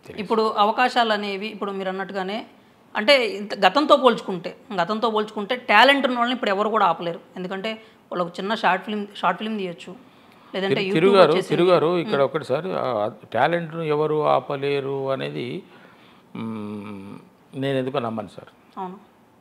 ఇప్పుడు అవకాశాలు అనేవి ఇప్పుడు మీరు అన్నట్టుగానే అంటే ఇంత గతంతో పోల్చుకుంటే గతంతో పోల్చుకుంటే టాలెంట్ ఉన్న వాళ్ళని ఇప్పుడు ఎవరు కూడా ఆపలేరు ఎందుకంటే వాళ్ళకు చిన్న షార్ట్ ఫిల్మ్ షార్ట్ ఫిల్మ్ తీయొచ్చు లేదంటే యూట్యూబ్ తిరుగారు తిరుగారు ఇక్కడ ఒకటి సార్ టాలెంట్ను ఎవరు ఆపలేరు అనేది మ్మ్, నేను ఎందుకో నమ్మను సార్ అవును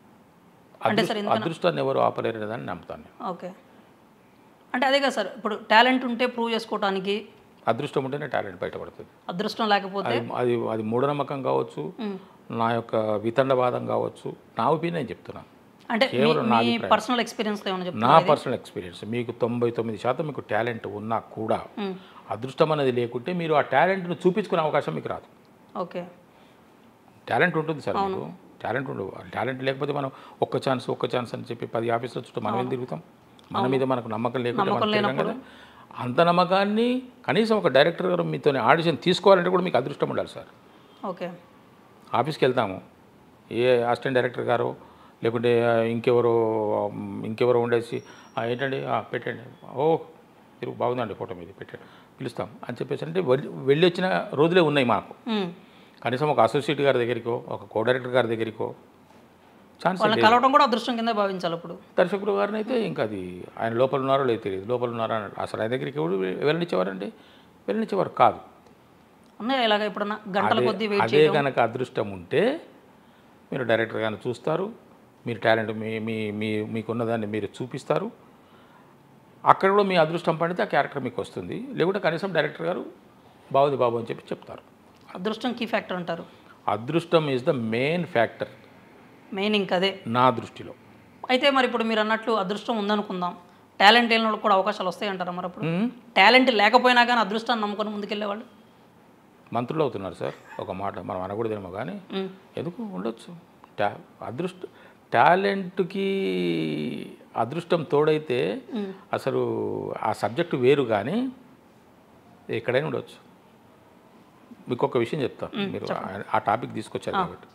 అదృష్ట అదృష్టాన్ని ఎవరు ఆపలేరు అనేదాన్ని నమ్ముతాను నేను. ఓకే అంటే అదే కదా సార్ ఇప్పుడు టాలెంట్ ఉంటే ప్రూవ్ చేసుకోవడానికి అదృష్టం ఉంటేనే టాలెంట్ బయటపడుతుంది అదృష్టం లేకపోతే అది అది అది మూఢనమ్మకం కావచ్చు నా యొక్క వితండవాదం కావచ్చు నా ఒపీనియన్ నేను చెప్తున్నాను అంటే మీ- కేవలం నా మీ పర్సనల్ ఎక్స్పీరియన్స్ ఏమైనా చెప్తారా నా పర్సనల్ ఎక్స్పీరియన్స్ మీకు తొంభై తొమ్మిది శాతం మీకు టాలెంట్ ఉన్నా కూడా అదృష్టం అనేది లేకుంటే మీరు ఆ టాలెంట్ను చూపించుకునే అవకాశం మీకు రాదు ఓకే టాలెంట్ ఉంటుంది సార్ మీకు టాలెంట్ ఉండదు టాలెంట్ లేకపోతే మనం ఒక్క ఛాన్స్ ఒక్క ఛాన్స్ అని చెప్పి పది ఆఫీసుల చుట్టూ మనం ఏం తిరుగుతాం మన మీద మనకు నమ్మకం లేకుంటే మనం తిరగం కదా అంత నమ్మకాన్ని కనీసం ఒక డైరెక్టర్ గారు మీతో ఆడిషన్ తీసుకోవాలంటే కూడా మీకు అదృష్టం ఉండాలి సార్ ఓకే ఆఫీస్కి వెళ్తాము ఏ అసిస్టెంట్ డైరెక్టర్ గారు లేకుంటే ఇంకెవరో మ్, ఇంకెవరో ఉండేసి "ఆ, ఏంటండి ఆ, పెట్టండి ఓ తిరుగు బాగుందండి ఫోటో మీద పెట్టండి పిలుస్తాం అని చెప్పేసి అంటే వెళ్ళి వెళ్ళి వచ్చిన రోజులే ఉన్నాయి మాకు మ్మ్. కనీసం ఒక అసోసియేట్ గారి దగ్గరికో ఒక కో డైరెక్టర్ గారి దగ్గరికో ఛాన్స్ వాళ్ళని కలవడం కూడా అదృష్టం కింద భావించాలి ఇప్పుడు దర్శకుడు గారిని అయితే ఇంకా అది ఆయన లోపల ఉన్నారో లేదు తెలియదు లోపల ఉన్నారో అని అసలు ఆయన దగ్గరికి ఎవరు వెళ్ళనిచ్చేవారండి వెళ్ళనిచ్చేవారు కాదు ఉన్నాయా ఇలాగ ఎప్పుడన్నా గంటల కొద్దీ వెయిట్ అదే కనుక అదృష్టం ఉంటే మీరు డైరెక్టర్ గారిని చూస్తారు మీరు టాలెంట్ మీ మీ మీ మీకున్నదాన్ని మీరు చూపిస్తారు అక్కడ కూడా మీ అదృష్టం పండితే ఆ క్యారెక్టర్ మీకు వస్తుంది లేకుంటే కనీసం డైరెక్టర్ గారు బాగుంది బాబు అని చెప్పి చెప్తారు అదృష్టం కీ ఫ్యాక్టర్ అంటారు అదృష్టం is the main factor main ఇంక అదే నా దృష్టిలో అయితే మరి ఇప్పుడు మీరు అన్నట్లు అదృష్టం ఉందనుకుందాం టాలెంట్ లేని వాళ్ళకి కూడా అవకాశాలు వస్తాయి అంటారా మరి అప్పుడు మ్మ్. టాలెంట్ లేకపోయినా కానీ అదృష్టాన్ని నమ్ముకొని ముందుకెళ్ళేవాళ్ళు మంత్రులు అవుతున్నారు సార్ ఒక మాట మనం అనకూడదేమో కానీ మ్మ్. ఎందుకు ఉండొచ్చు టా అదృష్ట టాలెంట్కి అదృష్టం తోడైతే అసలు ఆ సబ్జెక్టు వేరు కానీ ఎక్కడైనా ఉండొచ్చు మీకు ఒక విషయం చెప్తాను మీరు ఆ- ఆ టాపిక్ తీసుకొచ్చారు కాబట్టి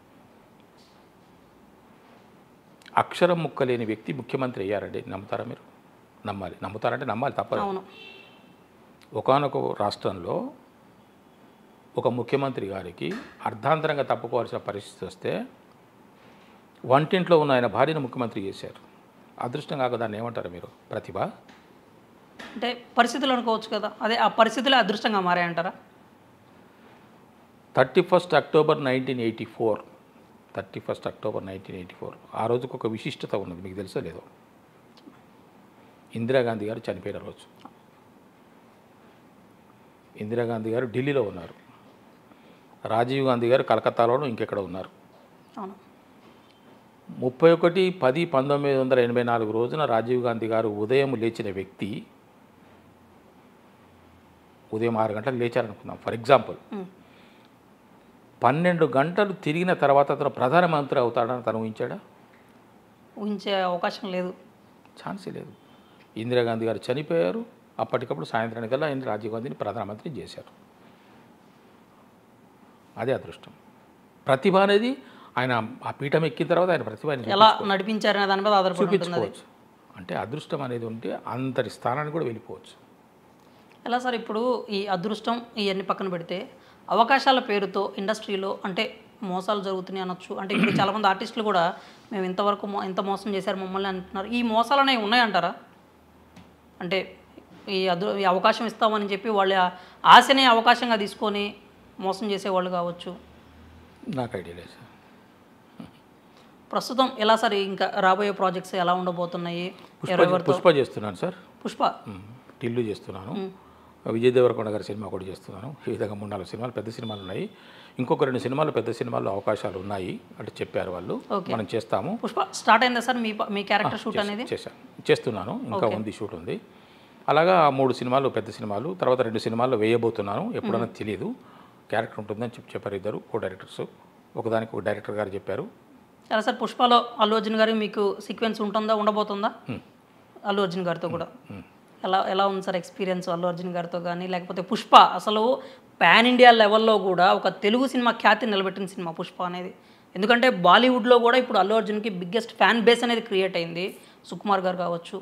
అక్షరం ముక్కలేని వ్యక్తి ముఖ్యమంత్రి అయ్యారండి నమ్ముతారా మీరు నమ్మాలి నమ్ముతారంటే నమ్మాలి తప్పదు అవును ఒకానొక రాష్ట్రంలో ఒక ముఖ్యమంత్రి గారికి అర్ధాంతరంగా తప్పుకోవాల్సిన పరిస్థితి వస్తే వంటింట్లో ఉన్న ఆయన భార్యను ముఖ్యమంత్రి చేశారు అదృష్టం కాక దాన్ని ఏమంటారు మీరు ప్రతిభ అంటే పరిస్థితులు అనుకోవచ్చు కదా అదే ఆ పరిస్థితులే అదృష్టంగా మారాయంటారా thirty first October nineteen eighty four thirty first October nineteen eighty four ఆ రోజుకు ఒక విశిష్టత ఉన్నది మీకు తెలుసో లేదో ఇందిరాగాంధీ గారు చనిపోయిన రోజు ఇందిరాగాంధీ గారు ఢిల్లీలో ఉన్నారు రాజీవ్ గాంధీ గారు కలకత్తాలోనూ ఇంకెక్కడ ఉన్నారు అవును ముప్పై ఒకటి పది పంతొమ్మిది వందల ఎనభై నాలుగు రోజున రాజీవ్ గాంధీ గారు ఉదయం లేచిన వ్యక్తి ఉదయం ఆరు గంటలకు లేచారనుకుందాం ఫర్ ఎగ్జాంపుల్ మ్మ్. పన్నెండు గంటలు తిరిగిన తర్వాత అతను ప్రధానమంత్రి అవుతాడని తను ఊహించాడా ఊహించే అవకాశం లేదు ఛాన్సే లేదు ఇందిరాగాంధీ గారు చనిపోయారు అప్పటికప్పుడు సాయంత్రానికల్లా ఆయన రాజీవ్ గాంధీని ప్రధానమంత్రి చేశారు అదే అదృష్టం ప్రతిభ అనేది ఆయన ఆ పీఠం ఎక్కిన తర్వాత ఆయన ప్రతిభ ఆయన ఎలా నడిపించారనే దాని మీద ఆధారపడి ఉంటుంది అది చూపించుకోవచ్చు అంటే అదృష్టం అనేది ఉంటే అంతటి స్థానానికి కూడా వెళ్ళిపోవచ్చు ఎలా సార్ ఇప్పుడు ఈ అదృష్టం ఇవన్నీ పక్కన పెడితే అవకాశాల పేరుతో ఇండస్ట్రీలో అంటే మోసాలు జరుగుతున్నాయి అనొచ్చు అంటే ఇప్పుడు చాలామంది ఆర్టిస్టులు కూడా మేము ఇంతవరకు మో- ఇంత మోసం చేశారు మమ్మల్ని అంటున్నారు ఈ మోసాలు అనేవి ఉన్నాయంటారా అంటే ఈ అదృ ఈ అవకాశం ఇస్తామని చెప్పి వాళ్ళ ఆశని అవకాశంగా తీసుకొని మోసం చేసేవాళ్ళు కావచ్చు నాకు ఐడియా లేదు సార్ ప్రస్తుతం ఎలా సార్ ఇంకా రాబోయే ప్రాజెక్ట్స్ ఎలా ఉండబోతున్నాయి పుష్ప ఎవరెవరితో పుష్ప చేస్తున్నాను సార్ పుష్ప మ్మ్. టిల్లు చేస్తున్నాను విజయ్ దేవరకొండ గారి సినిమా కూడా చేస్తున్నాను ఈ విధంగా మూడు నాలుగు సినిమాలు పెద్ద సినిమాలు ఉన్నాయి ఇంకొక రెండు సినిమాలు పెద్ద సినిమాల్లో అవకాశాలు ఉన్నాయి అంటే చెప్పారు వాళ్ళు మనం చేస్తాము పుష్ప స్టార్ట్ అయిందా సార్ మీ ప- మీ క్యారెక్టర్ షూట్ అనేది చేశాను చేస్తున్నాను ఇంకా ఉంది షూట్ ఉంది అలాగా ఆ మూడు సినిమాలు పెద్ద సినిమాలు తర్వాత రెండు సినిమాల్లో వేయబోతున్నాను ఎప్పుడన్నా తెలియదు క్యారెక్టర్ ఉంటుందని చెప్పి చెప్పారు ఇద్దరు కో డైరెక్టర్స్ ఒకదానికి ఒక డైరెక్టర్ గారు చెప్పారు ఎలా సార్ పుష్పలో అల్లు అర్జున్ గారికి మీకు సీక్వెన్స్ ఉంటుందా ఉండబోతుందా అల్లు అర్జున్ గారితో కూడా ఎలా ఎలా ఉంది సార్ ఎక్స్పీరియన్స్ అల్లు అర్జున్ గారితో కానీ లేకపోతే పుష్ప అసలు పాన్ ఇండియా లెవెల్లో కూడా ఒక తెలుగు సినిమా ఖ్యాతి నిలబెట్టిన సినిమా పుష్ప అనేది ఎందుకంటే బాలీవుడ్లో కూడా ఇప్పుడు అల్లు అర్జున్కి బిగ్గెస్ట్ ఫ్యాన్ బేస్ అనేది క్రియేట్ అయింది సుకుమార్ గారు కావచ్చు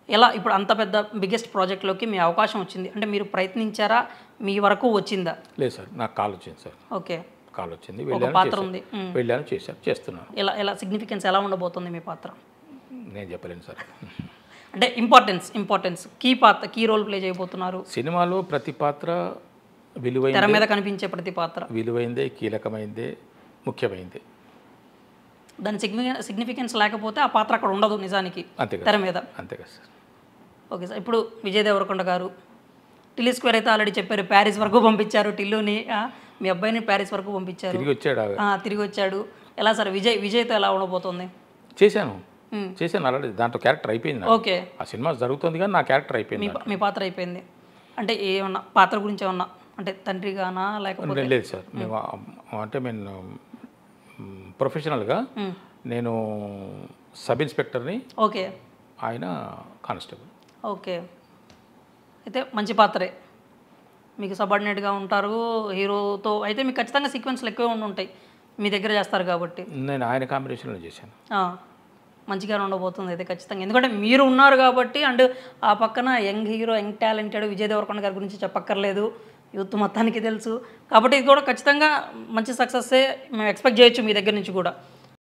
ఎలా ఇప్పుడు అంత పెద్ద బిగ్గెస్ట్ ప్రాజెక్ట్లోకి మీ అవకాశం వచ్చింది అంటే మీరు ప్రయత్నించారా మీ వరకు వచ్చిందా లేదు సార్ నాకు కాల్ వచ్చింది సార్ ఓకే కాల్ వచ్చింది ఒక వెళ్ళాను పాత్ర చేశాను. ఉంది మ్. వెళ్ళాను చేశాను చేస్తున్నాను ఎలా ఎలా సిగ్నిఫికెన్స్ ఎలా ఉండబోతుంది మీ పాత్ర నేను చెప్పలేను సార్ అంటే ఇంపార్టెన్స్ ఇంపార్టెన్స్ కీ పాత్ర కీ రోల్ ప్లే చేయబోతున్నారు సినిమాలో ప్రతి పాత్ర తెర విలువైన మీద కనిపించే ప్రతి పాత్ర విలువైందే కీలకమైందే ముఖ్యమైందే దాని సిగ్నిఫికెన్స్ సిగ్నిఫికెన్స్ లేకపోతే ఆ పాత్ర అక్కడ ఉండదు నిజానికి అంతే కదా తెర మీద అంతే కదా సార్ ఓకే సార్ ఇప్పుడు విజయ్ దేవరకొండ గారు టిల్లీ స్క్వేర్ అయితే ఆల్రెడీ చెప్పారు ప్యారిస్ వరకు పంపించారు టిల్లుని ఆ, మీ అబ్బాయిని ప్యారిస్ వరకు పంపించారు తిరిగి వచ్చాడు ఆ- ఆ, తిరిగి వచ్చాడు ఎలా సార్ విజయ్ విజయ్తో ఎలా ఉండబోతుంది చేశాను మ్. చేశాను ఆల్రెడీ దాంట్లో క్యారెక్టర్ అయిపోయింది నాకు. ఓకే ఆ సినిమా జరుగుతుంది కానీ నా క్యారెక్టర్ మీ అయిపోయింది పా- మీ పాత్ర అయిపోయింది అంటే ఏమన్నా పాత్ర గురించి ఏమన్నా అంటే తండ్రిగానా లేకపోతే లేదు సార్ మేము ఆ- అంటే నేను మ్, ప్రొఫెషనల్గా మ్. నేను సబ్ ఇన్స్పెక్టర్ని ఓకే ఆయన కానిస్టేబుల్ ఓకే అయితే మంచి పాత్రే మీకు సబార్డినేట్గా ఉంటారు హీరోతో అయితే మీకు ఖచ్చితంగా సీక్వెన్స్లు ఎక్కువే ఉండి ఉంటాయి మీ దగ్గర చేస్తారు కాబట్టి నేను ఆయన కాంబినేషన్లో చేశాను ఆ, మంచిగా ఉండబోతుంది అయితే ఖచ్చితంగా ఎందుకంటే మీరు ఉన్నారు కాబట్టి అండ్ ఆ పక్కన young hero young talented Vijay Deverakonda గారి గురించి చెప్పక్కర్లేదు యూత్ మొత్తానికి తెలుసు కాబట్టి ఇది కూడా ఖచ్చితంగా మంచి సక్సెస్సే మేము ఎక్స్పెక్ట్ చేయొచ్చు మీ దగ్గర నుంచి కూడా